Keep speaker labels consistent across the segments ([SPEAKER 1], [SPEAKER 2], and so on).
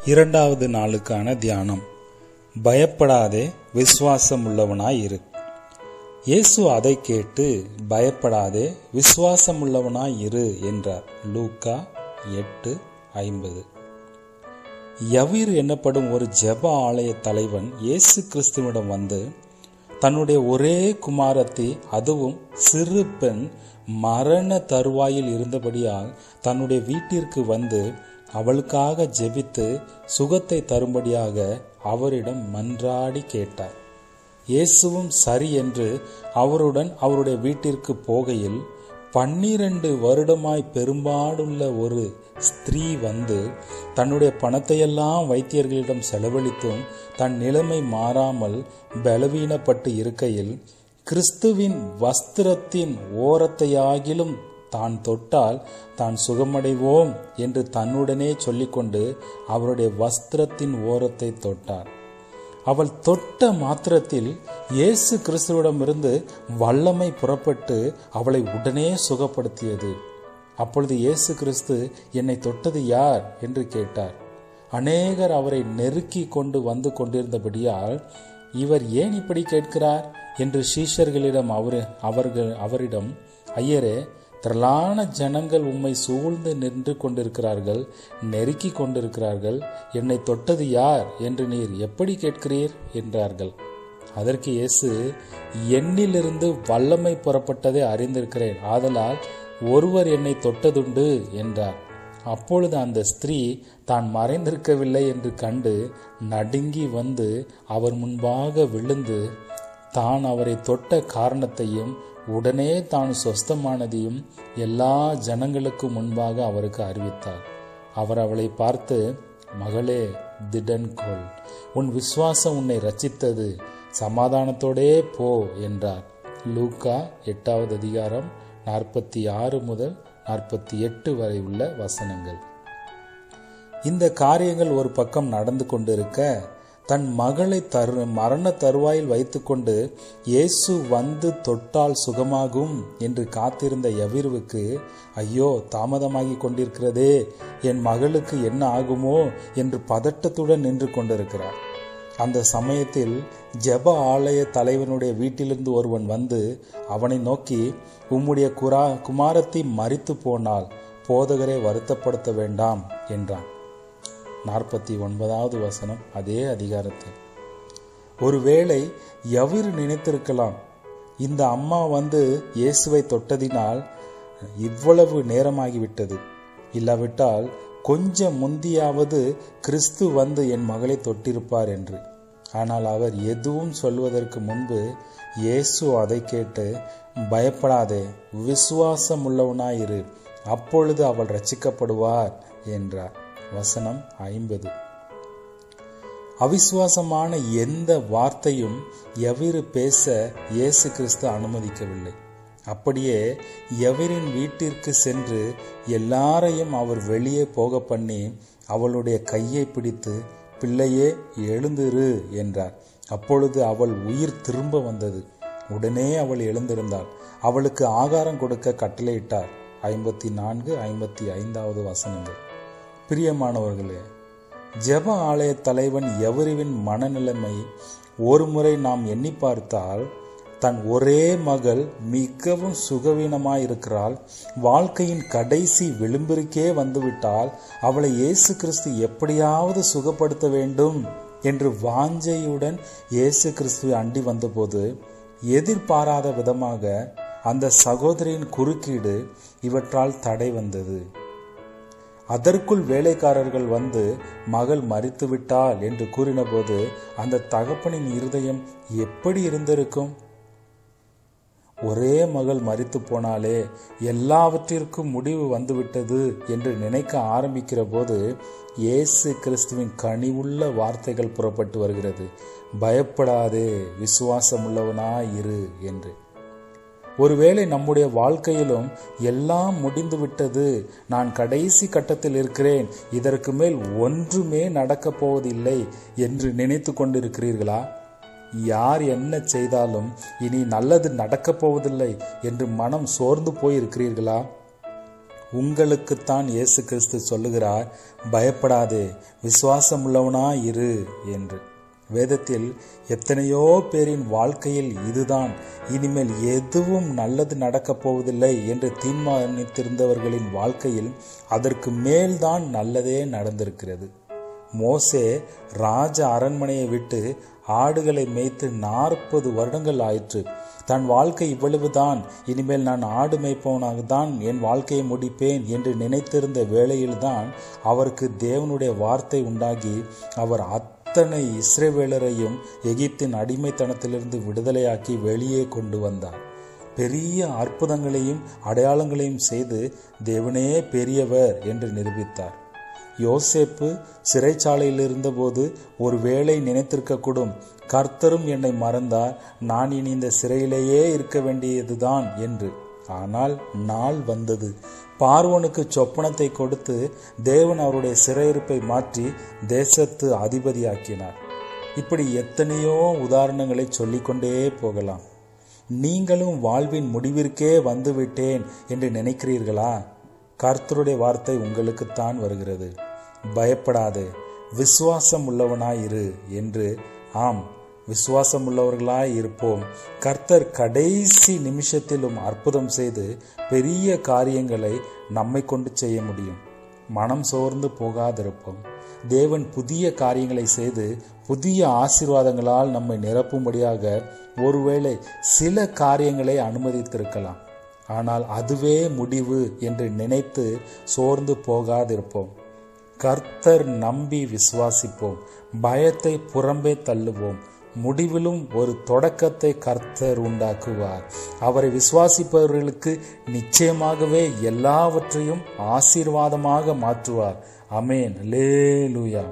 [SPEAKER 1] இரண்டாவது நாளுக்கான தியானம் பயப்படாதே விசுவாசம் உள்ளவனாய் இரு இயேசு அதை கேட்டு பயப்படாதே விசுவாசம் உள்ளவனாய் இரு என்றார் லூக்கா எட்டு ஐம்பது யவீர் என்னப்படும் ஒரு ஜெப ஆலய தலைவன் இயேசு கிறிஸ்துவிடம் வந்து தன்னுடைய ஒரே குமாரத்தி அதுவும் சிறு பெண் மரண தருவாயில் இருந்தபடியால் தன்னுடைய வீட்டிற்கு வந்து அவளுக்காக ஜெபித்து சுகத்தை தரும்படியாக அவரிடம் மன்றாடி கேட்டார் இயேசுவும் சரி என்று அவருடன் அவருடைய வீட்டிற்கு போகையில் பன்னிரண்டு வருடமாய் பெரும்பாடுள்ள ஒரு ஸ்திரீ வந்து தன்னுடைய பணத்தையெல்லாம் வைத்தியர்களிடம் செலவழித்தும் தன் நிலைமை மாறாமல் பலவீனப்பட்டு இருக்கையில் கிறிஸ்துவின் வஸ்திரத்தின் ஓரத்தையாகிலும் தான் தொட்டால் தான் சுகமடைவோம் என்று தன்னுடனே சொல்லிக்கொண்டு அவருடைய வஸ்திரத்தின் ஓரத்தை தொட்டார் அவள் தொட்ட மாத்திரத்தில் இயேசு கிறிஸ்துவிடமிருந்து வல்லமை புறப்பட்டு அவளை உடனே சுகப்படுத்தியது அப்பொழுது இயேசு கிறிஸ்து என்னை தொட்டது யார் என்று கேட்டார் அநேகர் அவரை நெருக்கி கொண்டு வந்து கொண்டிருந்தபடியால் இவர் ஏன் இப்படி கேட்கிறார் என்று சீஷர்களிடம் அவர் அவர்கள் அவரிடம் ஐயரே திரளான ஜனங்கள் உம்மை சூழ்ந்து நின்று கொண்டிருக்கிறார்கள் நெருக்கி கொண்டிருக்கிறார்கள் என்னை தொட்டது யார் என்று நீர் எப்படி கேட்கிறீர் என்றார்கள் அதற்கு இயேசு என்னிலிருந்து வல்லமை புறப்பட்டதை அறிந்திருக்கிறேன் ஆதலால் ஒருவர் என்னை தொட்டதுண்டு என்றார் அப்பொழுது அந்த ஸ்திரீ தான் மறைந்திருக்கவில்லை என்று கண்டு நடுங்கி வந்து அவர் முன்பாக விழுந்து தான் அவரை தொட்ட காரணத்தையும் உடனே தான் சொஸ்தமானதையும் எல்லா ஜனங்களுக்கு முன்பாக அவருக்கு அறிவித்தார் அவர் அவளை பார்த்து மகளே திடன் கொள் உன் விசுவாசம் உன்னை ரச்சித்தது சமாதானத்தோடே போ என்றார் லூக்கா எட்டாவது அதிகாரம் நாற்பத்தி ஆறு முதல் நாற்பத்தி எட்டு வரை உள்ள வசனங்கள் இந்த காரியங்கள் ஒரு பக்கம் நடந்து கொண்டிருக்க தன் மகளை தரு மரண தருவாயில் வைத்துக்கொண்டு இயேசு வந்து தொட்டால் சுகமாகும் என்று காத்திருந்த யவிர்வுக்கு ஐயோ தாமதமாகி கொண்டிருக்கிறதே என் மகளுக்கு என்ன ஆகுமோ என்று பதட்டத்துடன் நின்று கொண்டிருக்கிறார் அந்த சமயத்தில் ஜெப ஆலய தலைவனுடைய வீட்டிலிருந்து ஒருவன் வந்து அவனை நோக்கி உம்முடைய குரா குமாரத்தை மறித்து போனால் போதகரை வருத்தப்படுத்த வேண்டாம் என்றான் நாற்பத்தி ஒன்பதாவது வசனம் அதே அதிகாரத்தில் ஒருவேளை எவர் நினைத்திருக்கலாம் இந்த அம்மா வந்து இயேசுவை தொட்டதினால் இவ்வளவு நேரமாகிவிட்டது இல்லாவிட்டால் கொஞ்சம் முந்தியாவது கிறிஸ்து வந்து என் மகளை தொட்டிருப்பார் என்று ஆனால் அவர் எதுவும் சொல்வதற்கு முன்பு இயேசு அதை கேட்டு பயப்படாதே விசுவாசம் உள்ளவனாயிரு அப்பொழுது அவள் ரச்சிக்கப்படுவார் என்றார் வசனம் ஐம்பது அவிசுவாசமான எந்த வார்த்தையும் எவரு பேச இயேசு கிறிஸ்து அனுமதிக்கவில்லை அப்படியே எவரின் வீட்டிற்கு சென்று எல்லாரையும் அவர் வெளியே போக பண்ணி அவளுடைய கையை பிடித்து பிள்ளையே எழுந்திரு என்றார் அப்பொழுது அவள் உயிர் திரும்ப வந்தது உடனே அவள் எழுந்திருந்தாள் அவளுக்கு ஆகாரம் கொடுக்க கட்டளையிட்டார் ஐம்பத்தி நான்கு ஐம்பத்தி ஐந்தாவது வசனங்கள் பிரியமானவர்களே ஜெப ஆலய தலைவன் எவரிவின் மனநிலைமை ஒரு முறை நாம் எண்ணி பார்த்தால் தன் ஒரே மகள் மிகவும் சுகவீனமாயிருக்கிறாள் வாழ்க்கையின் கடைசி விளிம்பிற்கே வந்துவிட்டால் அவளை இயேசு கிறிஸ்து எப்படியாவது சுகப்படுத்த வேண்டும் என்று வாஞ்சையுடன் இயேசு கிறிஸ்து அண்டி வந்தபோது எதிர்பாராத விதமாக அந்த சகோதரியின் குறுக்கீடு இவற்றால் தடை வந்தது அதற்குள் வேலைக்காரர்கள் வந்து மகள் மறித்து விட்டாள் என்று கூறினபோது அந்த தகப்பனின் இருதயம் எப்படி இருந்திருக்கும் ஒரே மகள் மறித்து போனாலே எல்லாவற்றிற்கும் முடிவு வந்துவிட்டது என்று நினைக்க ஆரம்பிக்கிற போது இயேசு கிறிஸ்துவின் கனிவுள்ள வார்த்தைகள் புறப்பட்டு வருகிறது பயப்படாதே விசுவாசம் உள்ளவனாய் இரு என்று ஒருவேளை நம்முடைய வாழ்க்கையிலும் எல்லாம் முடிந்து விட்டது நான் கடைசி கட்டத்தில் இருக்கிறேன் இதற்கு மேல் ஒன்றுமே நடக்கப் போவதில்லை என்று நினைத்து கொண்டிருக்கிறீர்களா யார் என்ன செய்தாலும் இனி நல்லது நடக்கப் போவதில்லை என்று மனம் சோர்ந்து போயிருக்கிறீர்களா உங்களுக்குத்தான் இயேசு கிறிஸ்து சொல்லுகிறார் பயப்படாதே விசுவாசம் உள்ளவனா இரு என்று வேதத்தில் எத்தனையோ பேரின் வாழ்க்கையில் இதுதான் இனிமேல் எதுவும் நல்லது நடக்கப் போவதில்லை என்று தீர்மானித்திருந்தவர்களின் வாழ்க்கையில் அதற்கு மேல்தான் நல்லதே நடந்திருக்கிறது மோசே ராஜ அரண்மனையை விட்டு ஆடுகளை மேய்த்து நாற்பது வருடங்கள் ஆயிற்று தன் வாழ்க்கை இவ்வளவுதான் இனிமேல் நான் ஆடு மேய்ப்பவனாக தான் என் வாழ்க்கையை முடிப்பேன் என்று நினைத்திருந்த வேளையில்தான் அவருக்கு தேவனுடைய வார்த்தை உண்டாகி அவர் அத்தனை இஸ்ரேவேலரையும் எகிப்தின் அடிமைத்தனத்திலிருந்து விடுதலையாக்கி வெளியே கொண்டு வந்தார் பெரிய அற்புதங்களையும் அடையாளங்களையும் செய்து தேவனே பெரியவர் என்று நிரூபித்தார் யோசேப்பு சிறைச்சாலையில் இருந்தபோது ஒருவேளை நினைத்திருக்கக்கூடும் கர்த்தரும் என்னை மறந்தார் நான் இனி இந்த சிறையிலேயே இருக்க வேண்டியதுதான் என்று ஆனால் நாள் வந்தது பார்வனுக்கு சொப்பனத்தை கொடுத்து தேவன் அவருடைய சிறையிருப்பை மாற்றி தேசத்து அதிபதியாக்கினார் இப்படி எத்தனையோ உதாரணங்களை சொல்லிக்கொண்டே போகலாம் நீங்களும் வாழ்வின் முடிவிற்கே வந்துவிட்டேன் என்று நினைக்கிறீர்களா கர்த்தருடைய வார்த்தை உங்களுக்குத்தான் வருகிறது பயப்படாதே விசுவாசம் உள்ளவனாயிரு என்று ஆம் விசுவாசம் உள்ளவர்களாய் இருப்போம் கர்த்தர் கடைசி நிமிஷத்திலும் அற்புதம் செய்து பெரிய காரியங்களை நம்மை கொண்டு செய்ய முடியும் மனம் சோர்ந்து போகாதிருப்போம் தேவன் புதிய காரியங்களை செய்து புதிய ஆசீர்வாதங்களால் நம்மை நிரப்பும்படியாக ஒருவேளை சில காரியங்களை அனுமதித்திருக்கலாம் ஆனால் அதுவே முடிவு என்று நினைத்து சோர்ந்து போகாதிருப்போம் கர்த்தர் நம்பி விசுவாசிப்போம் பயத்தை புறம்பே தள்ளுவோம் முடிவிலும் ஒரு தொடக்கத்தை கர்த்தர் உண்டாக்குவார் அவரை விசுவாசிப்பவர்களுக்கு நிச்சயமாகவே எல்லாவற்றையும் ஆசீர்வாதமாக மாற்றுவார் அமேன் லேலுயா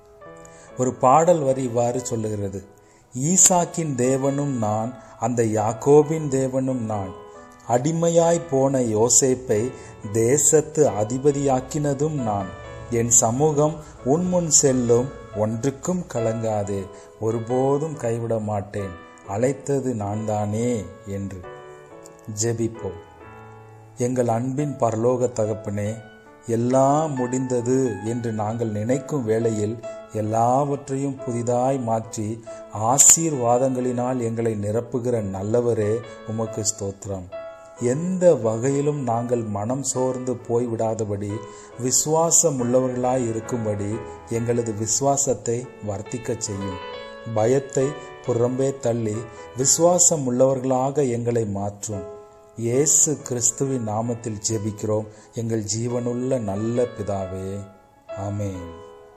[SPEAKER 1] ஒரு பாடல் வரி இவ்வாறு சொல்லுகிறது ஈசாக்கின் தேவனும் நான் அந்த யாக்கோபின் தேவனும் நான் அடிமையாய் போன யோசேப்பை தேசத்து அதிபதியாக்கினதும் நான் என் சமூகம் உன்முன் செல்லும் ஒன்றுக்கும் கலங்காதே ஒருபோதும் கைவிட மாட்டேன் அழைத்தது நான் தானே என்று ஜெபிப்போம் எங்கள் அன்பின் பரலோக தகப்பனே எல்லாம் முடிந்தது என்று நாங்கள் நினைக்கும் வேளையில் எல்லாவற்றையும் புதிதாய் மாற்றி ஆசீர்வாதங்களினால் எங்களை நிரப்புகிற நல்லவரே உமக்கு ஸ்தோத்திரம் எந்த வகையிலும் நாங்கள் மனம் சோர்ந்து போய்விடாதபடி விசுவாசம் உள்ளவர்களாய் இருக்கும்படி எங்களது விசுவாசத்தை வர்த்திக்கச் செய்யும் பயத்தை புறம்பே தள்ளி விசுவாசம் உள்ளவர்களாக எங்களை மாற்றும் இயேசு கிறிஸ்துவின் நாமத்தில் ஜெபிக்கிறோம் எங்கள் ஜீவனுள்ள நல்ல பிதாவே ஆமேன்